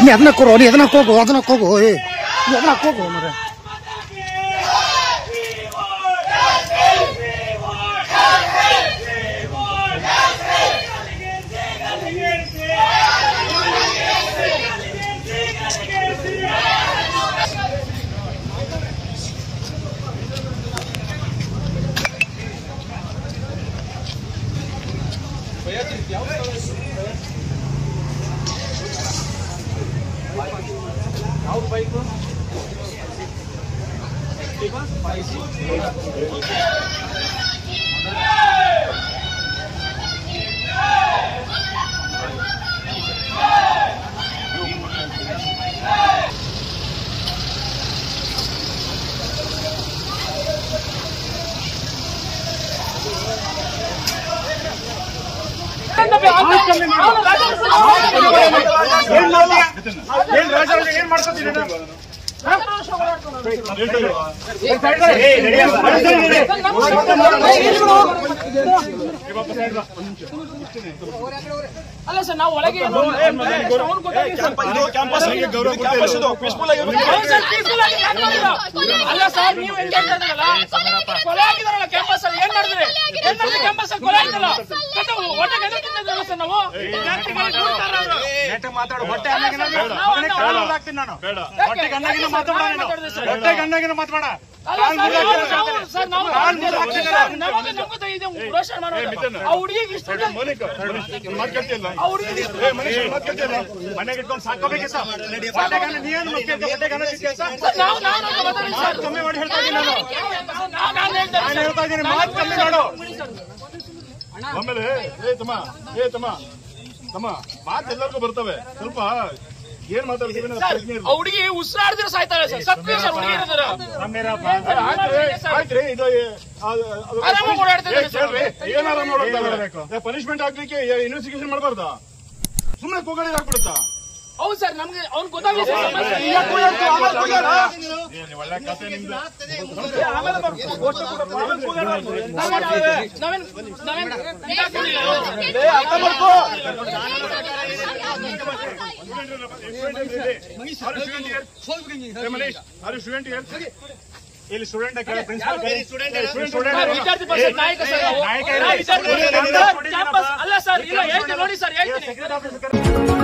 ನೀ ಅದನ್ನ ಕೊಡು ನೀ ಅದನ್ನ ಹೋಗು ಅದನ್ನ ಹೋಗು ಏ ನೀ ಅದನ್ನ ಹೋಗು ಮರ ಏನ್ ರಾಜಾರಾಜ ಏನ್ ಮಾಡ್ಕೊತೀನಿ ಅಲ್ಲ ಸರ್ ನಾವು ಒಳಗೆ ಅವ್ನು ಗೊತ್ತಾಗಿದೆ ಸರ್. ಹೌದು ಸರ್, peaceful ಆಗಿ ಯಾಕ್ ಮಾಡಿಲ್ಲ? ಅಲ್ಲ ಸರ್ ನೀವು ಹೆಂಗೆ ಹೇಳ್ತಾ ಇದ್ದೀರಲ್ಲ? ಕೊಲೆ ಆಗಿದಾರಲ್ಲ ಕ್ಯಾಂಪಸ್ ಅಲ್ಲಿ ಏನ್ ಮಾಡಿದ್ರಿ ಏನ್ ಮಾಡಿದ್ರಿ ಕ್ಯಾಂಪಸ್ ಅಲ್ಲಿ ಕೊಲೆ ಆಗಿದ್ದಲ್ಲ ಮತ್ತೆ ಹೊಟ್ಟೆ ಗಂಟೆ ತಿಂದಿದ್ರಲ್ಲ ಸರ್ ನಾವು ಮಾತಾಡು ಹೊಟ್ಟೆ ಅನ್ನಗಿನ ಮಗನೇ ಕಾಲು ಮುರ್ದಾಕ್ತೀನಿ ನಾನು ಹೊಟ್ಟೆಗೆ ಅನ್ನಗಿನ ಮಾತಾಡ ನೀನು ಹೊಟ್ಟೆಗೆ ಅನ್ನಗಿನ ಮಾತಾಡ ಅಲ್ಲ ಕಾಲು ಸರ್, ನಾವು- ಮುರ್ದಾಕ್ತೀನಿ ನಾವು- ಸರ್, ನಾವು ಕಾಲು ಮುರ್ದಾಕ್ತೀನಿ ನಾನು. ನಮಗೆ ನಮ್ಗೂ ಇದು ರೋಷನ್ ಮಾಡೋದು. ಆ ಹುಡುಗಿಗೆ ಇಷ್ಟು ಆ ಹುಡುಗಿಗೆ ಇಷ್ಟು- ಮನೆಗೆ ಇಟ್ಕೊಂಡು ಸಾಕೋಬೇಕೆ ಸರ್ ಹೊಟ್ಟೆಗೆ ಅನ್ನ ನೀ ಏನು ಮಕ್ಕಳಿಗೆ ಹೊಟ್ಟೆಗೆ ಅನ್ನ ಸಿಗ್ತೀಯ ಸರ್ ಸರ್, ನಾವು ನಾವು ನಾವು ಮಾತಾಡಿ ಸರ್. ಕಮ್ಮಿ ಮಾಡಿ ಹೇಳ್ತಾ ಇದ್ದೀನಿ ನಾನು ನಾನು- ನಾನು ಹೇಳ್ತಾ ನಾನು ಇದ್ದೀನಿ ಹೇಳ್ತಾ ಇದ್ದೀನಿ ಮಾತು ಕಮ್ಮಿ ಮಾಡು ಆಮೇಲೆ ಏ ತಮ್ಮ ಏ ತಮ್ಮ ತಮ್ಮ ಮಾತು ಎಲ್ಲರಿಗೂ ಬರ್ತವೆ ಸ್ವಲ್ಪ ಏನ್ ಮಾತಾಡ್ತೀವಿ ಅನ್ನೋದು ಪ್ರಜ್ಞೆ ಇರ್ಬೇಕು. ಆ ಹುಡುಗಿ ಉಸಿರಾಡ್ದಿರ ಸಾಯ್ತಾಳೆ ಸರ್ ಸತ್ಯ ಸರ್ ಹುಡುಗಿ ಇರೋದ್ರ ಆಯ್ತ್ರಿ ಇದು ಆರಾಮಾಗಿ ಓಡಾಡ್ತಿದ್ದಾರೆ ಸರ್. ಏನಾರ ನೋಡೋದು ಪನಿಷ್ಮೆಂಟ್ ಆಗ್ಲಿಕ್ಕೆ ಇನ್ವೆಸ್ಟಿಗೇಷನ್ ಮಾಡಬಾರ್ದ ಸುಮ್ಮನೆ ಕೂಗಳಿ ಹಾಕ್ಬಿಡುತ್ತಾ ಹೌದು ಸರ್ ನಮ್ಗೆ ಅವ್ನು ಗೊತ್ತಾಗಿದೆ ಸರ್ ಸಮಸ್ಯೆ. ಒಳ್ಳೆ ಕಥೆ ನಿಮ್ದು ನಾವೇನ್- ನಾವೇನ್ ನಾವೇನ್ ಇದಾಗ್ತಿಲ್ಲ. ಇಲ್ಲಿ ಸ್ಟೂಡೆಂಟ್ ಸರ್, ವಿದ್ಯಾರ್ಥಿ ಪರಿಷತ್ ನಾಯಕ ಸರ್ ನಾವು. ನಾವು ವಿದ್ಯಾರ್ಥಿ ಪರಿಷತ್ ಕ್ಯಾಂಪಸ್ ಅಲ್ಲ ಸರ್ ಇಲ್ಲ ಹೇಳ್ತೀನಿ ನೋಡಿ ಸರ್ ಹೇಳ್ತೀನಿ